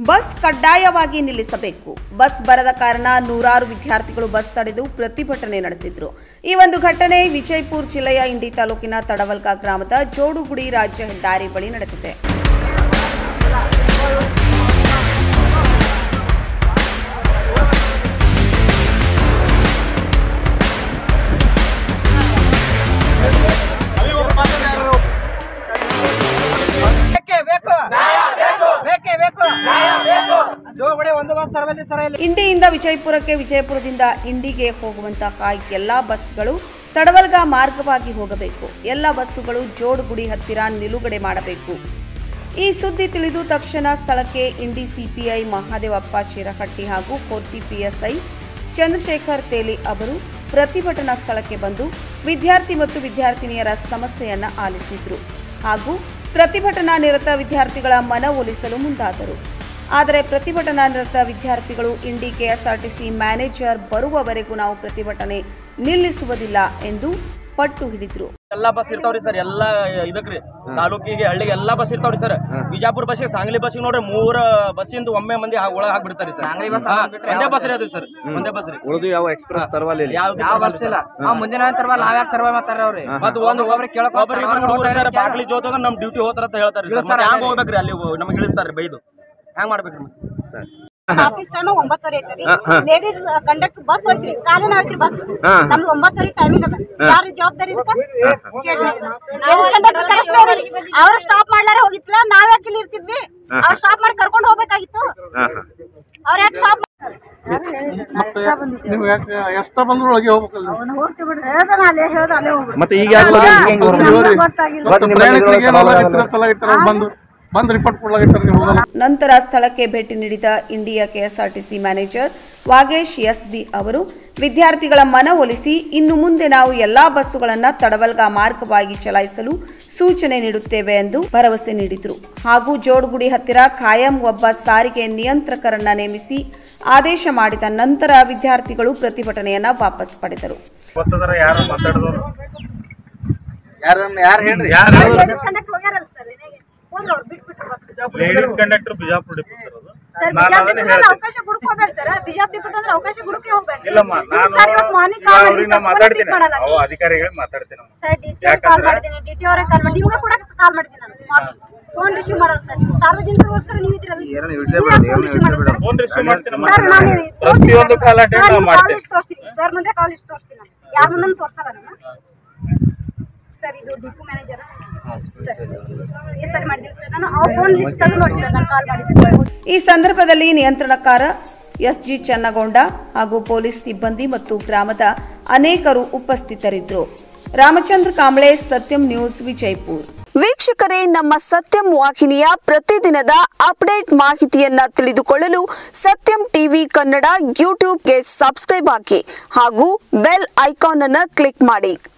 Bus ಕಡ್ಡಾಯವಾಗಿ ನಿಲ್ಲಿಸಬೇಕು bus ಬರದ ಕಾರಣ ನೂರಾರು ವಿದ್ಯಾರ್ಥಿಗಳು ಬಸ್ ತಡೆದು ಪ್ರತಿಭಟನೆ ನಡೆಸಿದ್ರು ಈ ಒಂದು ಘಟನೆ ವಿಜಯಪುರ ಜಿಲ್ಲೆಯ ಇಂಡಿ ತಾಲೂಕಿನ ತಡವಲ್ಕ ಗ್ರಾಮದ ಜೋಡುಗುಡಿ ರಾಜ್ಯ ಹೆದ್ದಾರಿ ಬಳಿ ನಡೆದಿದೆ ಬೇಕೇ ಬೇಕು ಬೇಕೇ ಬೇಕು ಜೋಗುಡಿ ಒಂದು ಬಸ್ ತರಬಲ್ಲಿ ಸರ ಇಲ್ಲಿ ಇಂಡಿಯಿಂದ ವಿಜಯಪುರಕ್ಕೆ ವಿಜಯಪುರದಿಂದ ಇಂಡಿಗೆ ಹೋಗುವಂತಹ ಎಲ್ಲ ಬಸ್ಗಳು ತಡವಲ್ಗ ಮಾರ್ಗವಾಗಿ ಹೋಗಬೇಕು ಎಲ್ಲ ಬಸ್ಸುಗಳು ಜೋಡುಗುಡಿ ಹತ್ತಿರ ನಿಲುಗಡೆ ಮಾಡಬೇಕು ಈ ಸುದ್ದಿ ತಿಳಿದು ತಕ್ಷಣ ಸ್ಥಳಕ್ಕೆ ಇಂಡಿ ಸಿಪಿಐ ಮಹಾದೇವಪ್ಪ ಶಿರಹಟ್ಟಿ ಹಾಗೂ ಕೋರ್ಟಿ ಪಿಎಸ್ಐ ಚಂದ್ರಶೇಖರ್ ತೇಲಿ ಅವರು ಪ್ರತಿಭಟನಾ ಸ್ಥಳಕ್ಕೆ ಬಂದು ವಿದ್ಯಾರ್ಥಿ ಮತ್ತು ವಿದ್ಯಾರ್ಥಿನಿಯರ ಸಮಸ್ಯೆಯನ್ನ ಆಲಿಸಿದ್ರು ಹಾಗೂ ಪ್ರತಿಭಟನಾ ನಿರತ ವಿದ್ಯಾರ್ಥಿಗಳ ಮನವೊಲಿಸಲು ಮುಂದಾದರು ಆದರೆ ಪ್ರತಿಭಟನಾ ನಿರತ ವಿದ್ಯಾರ್ಥಿಗಳು ಇಂಡಿ ಕೆಎಸ್ಆರ್ಟಿಸಿ ಮ್ಯಾನೇಜರ್ ಬರುವವರೆಗೂ ನಾವು ಪ್ರತಿಭಟನೆ ನಿಲ್ಲಿಸುವುದಿಲ್ಲ ಎಂದು ಪಟ್ಟು ಹಿಡಿದ್ರು ಎಲ್ಲಾ ಬಸ್ ಇರ್ತಾವ್ರಿ ಸರ್ ಎಲ್ಲಾ ಇದಕ್ರಿ ತಾಲೂಕಿಗೆ ಹಳ್ಳಿಗೆ ಎಲ್ಲಾ ಬಸ್ ಇರ್ತಾವ್ರಿ ಸರ್ ಬಿಜಾಪುರ ಬಸ್ಸಿಗೆ ಸಾಂಗ್ಲಿ ಬಸ್ಸಿಗೆ ನೋಡ್ರಿ ಮೂರ ಬಸ್ಸಿಂದ ಒಮ್ಮೆ ಮಂದಿ ಆ- ಒಳಗ್ ಹಾಕ್ಬಿಡ್ತಾರಿ ಸರ್ ಸಾಂಗ್ಲಿ ಬಸ್ ಹಾ, ಹಾಕ್ಬಿಟ್ರೆ ಒಂದೇ ಯಾವ ಬಸ್ ರೀ ಅದು ಸರ್ ಒಂದೇ ಬಸ್ ರೀ ಉಳಿದು ಯಾವ ಎಕ್ಸ್ಪ್ರೆಸ್ ತರವಲ್ಲ ಇಲ್ಲಿ ಯಾವ್ದು ಯಾವ ಬಸ್ ಇಲ್ಲ ಆ ಮುಂದಿನ ತರವಲ್ಲ ನಾವ್ ಯಾಕೆ ತರವ ಮಾತಾರ ಅವ್ರಿ ಮತ್ತ್ ಒಂದು ಒಬ್ಬೊಬ್ರಿಗೆ ಕೇಳಕ್ ಒಬ್ಬರು ಇಬ್ರು ಹುಡುಗರು ಸರ್ ಬಾಗ್ಲಿ ಜೋತದ ನಮ್ ಡ್ಯೂಟಿ ಹೋತಾರ ಅಂತ ಹೇಳ್ತಾರೆ ಇಳಿಸ್ತಾರೆ ಹ್ಯಾಂಗ ಅದೇ. ಹೋಗ್ಬೇಕ್ರಿ ಅಲ್ಲಿ ನಮ್ಗೆ ಇಳಿಸ್ತಾರ್ರಿ ಬೈದು ಹ್ಯಾಂಗ್ ಮಾಡ್ಬೇಕ್ರಿ ಮತ್ತೆ? ಸರ್ ಆಫೀಸ್ ಟೈಮ್ ಒಂಬತ್ತುವರೆ ಐತ್ರಿ ಲೇಡೀಸ್ ಕಂಡಕ್ಟರ್ ಬಸ್ ಹೋಯ್ತ್ರಿ ಕಾಲಿನ ಐತ್ರಿ ಬಸ್ ನಮ್ದು ಒಂಬತ್ತುವರೆ ಟೈಮಿಂಗ್ ಅದ ಯಾರು ಜವಾಬ್ದಾರಿ ಇದಕ್ಕ ಲೇಡೀಸ್ ಕಂಡಕ್ಟರ್ ಕರೆಸ್ರಿ ಅವ್ರ ಸ್ಟಾಪ್ ಮಾಡ್ಲಾರ ಹೋಗಿತ್ತಲ್ಲ ನಾವ್ ಯಾಕೆ ಇಲ್ಲಿ ಇರ್ತಿದ್ವಿ ಅವ್ರ ಸ್ಟಾಪ್ ಮಾಡಿ ಕರ್ಕೊಂಡು ಹೋಗ್ಬೇಕಾಗಿತ್ತು ಅವ್ರ ಯಾಕೆ ಸ್ಟಾಪ್ ನಿಮ್ಗೆ ಯಾಕೆ ಎಷ್ಟ ಬಂದ್ರು ಒಳಗೆ ಹೋಗ್ಬೇಕಲ್ಲ ಮತ್ತೆ ಈಗ ಯಾಕೆ ಹೋಗಿ ಮತ್ತೆ ಪ್ರಯಾಣಿಕರಿಗೆ ಏನು ಹೋಗ್ಲಾಗಿರ್ತಾರ, ತಲಾಗಿರ್ತಾರ, ಅವ್ರು ಬಂದು ಬಂದು ರಿಪೋರ್ಟ್ ಕೊಡ್ಲಾಗಿರ್ತಾರೆ ನೀವು ಹೋಗಲ್ಲ ನಂತರ ಸ್ಥಳಕ್ಕೆ ಭೇಟಿ ನೀಡಿದ India KSRTC manager Vagesh SB ಅವರು ವಿದ್ಯಾರ್ಥಿಗಳ ಮನವೊಲಿಸಿ ಇನ್ನು ಮುಂದೆ ನಾವು ಎಲ್ಲಾ ಬಸ್ಸುಗಳನ್ನು ತಡವಲ್ಗ ಮಾರ್ಗವಾಗಿ ಚಲಾಯಿಸಲು ಸೂಚನೆ ನೀಡುತ್ತೇವೆ ಎಂದು ಭರವಸೆ ನೀಡಿದರು ಹಾಗೂ ಜೋಡುಗುಡಿ ಹತ್ತಿರ ಖಾಯಂ ಒಬ್ಬ ಸಾರಿಗೆ ನಿಯಂತ್ರಕರನ್ನ ನೇಮಿಸಿ ಆದೇಶ ಮಾಡಿದ ನಂತರ ವಿದ್ಯಾರ್ಥಿಗಳು ಪ್ರತಿಭಟನೆಯನ್ನ ವಾಪಸ್ ಪಡೆದರು ಲೇಡೀಸ್ ಕಂಡಕ್ಟರ್ ಹೋಗ್ಯಾರಲ್ಲ ಸರ್ ಹೋದ್ರು ಅವ್ರು ಬಿಟ್ಬಿಟ್ರು bus ladies conductor Bijapur depot sir ಅದು ಸರ್ ನಾನು ಬಿಜಾಪುರ ಅದನ್ನೇ ಡಿಪೋ ಹೇಳ್ತೀನಿ. ಅವಕಾಶ ಹುಡುಕೋಬೇಡ ಸರ್ ಬಿಜಾಪುರ ಡಿಪೋ ಅಂದ್ರೆ ಅವಕಾಶ ಹುಡುಕಿ ಹೋಗ್ಬೇಡ ಇಲ್ಲಮ್ಮ ನಾನು ಸರ್ ಇವತ್ತು ಮಾರ್ನಿಂಗ್ ಈಗ ಅವ್ರಿಗೆ ನಾ ಮಾತಾಡ್ತೀನಿ ಅವು ಅಧಿಕಾರಿಗಳಿಗೆ ಮಾತಾಡ್ತೀನಿ ಅಮ್ಮ. ಸರ್ ಡಿ ಸಿ ಕಾಲ್ ಯಾಕಂದ್ರೆ- ಮಾಡಿದ್ದೀನಿ ಡಿ ಟಿ ಅವ್ರಿಗೆ ಕಾಲ್ ಮಾಡಿ ನಿಮ್ಗೆ ಕೂಡ ಕಾಲ್ ಮಾಡಿದ್ದೀನಿ ನಾನು ಮಾರ್ನಿಂಗ್ ಫೋನ್ ರಿಸೀವ್ ಮಾಡಲ್ಲ ಸರ್ ನೀವು ಸಾರ್ವಜನಿಕರಿಗೋಸ್ಕರ ನೀವು ಇದ್ರಲ್ಲ ಫೋನ್ ರಿಸೀವ್ ಮಾಡಲ್ಲ ಸರ್ ಫೋನ್ ರಿಸೀವ್ ಮಾಡ್ತೀನಿ ಸರ್ ನಾನು ಪ್ರತಿಯೊಂದು ಕಾಲ್ ಅಟೆಂಡ್ ನಾವು ಮಾಡ್ತೀನಿ ತೋರಿಸ್ತೀನಿ ಸರ್ ಮುಂದೆ ಕಾಲ್ ಲಿಸ್ಟ್ ತೋರಿಸ್ತೀನಿ ನಾನು ಯಾರ ಮುಂದೆ ತೋರ್ಸಲ್ಲ ನಾನು ಸರ್ ಇದು ಡಿಪೋ ಮ್ಯಾನೇಜರ್ ಸರ್ ಈ ಸರಿ ಮಾಡಿದ್ದೀನಿ ಸರ್ ನಾನು ಅವ್ರ ಫೋನ್ ಲಿಸ್ಟ್ ತೆಗೆದು ನೋಡಿ ಸರ್ ನಾನು ಕಾಲ್ ಮಾಡಿದ್ದೀನಿ ಈ ಸಂದರ್ಭದಲ್ಲಿ ನಿಯಂತ್ರಣಕಾರ ಎಸ್ಜಿ ಚನ್ನಗೊಂಡ ಹಾಗೂ ಪೊಲೀಸ್ ಸಿಬ್ಬಂದಿ ಮತ್ತು ಗ್ರಾಮದ ಅನೇಕರು ಉಪಸ್ಥಿತರಿದ್ದರು ರಾಮಚಂದ್ರ ಕಾಂಬ್ಳೆ ಸತ್ಯಂ ನ್ಯೂಸ್ ವಿಜಯಪುರ್ ವೀಕ್ಷಕರೇ ನಮ್ಮ ಸತ್ಯಂ ವಾಹಿನಿಯ ಪ್ರತಿದಿನದ ಅಪ್ಡೇಟ್ ಮಾಹಿತಿಯನ್ನ ತಿಳಿದುಕೊಳ್ಳಲು ಸತ್ಯಂ ಟಿವಿ ಕನ್ನಡ ಯೂಟ್ಯೂಬ್ಗೆ ಸಬ್ಸ್ಕ್ರೈಬ್ ಹಾಕಿ ಹಾಗೂ ಬೆಲ್ ಐಕಾನ್ ಅನ್ನು ಕ್ಲಿಕ್ ಮಾಡಿ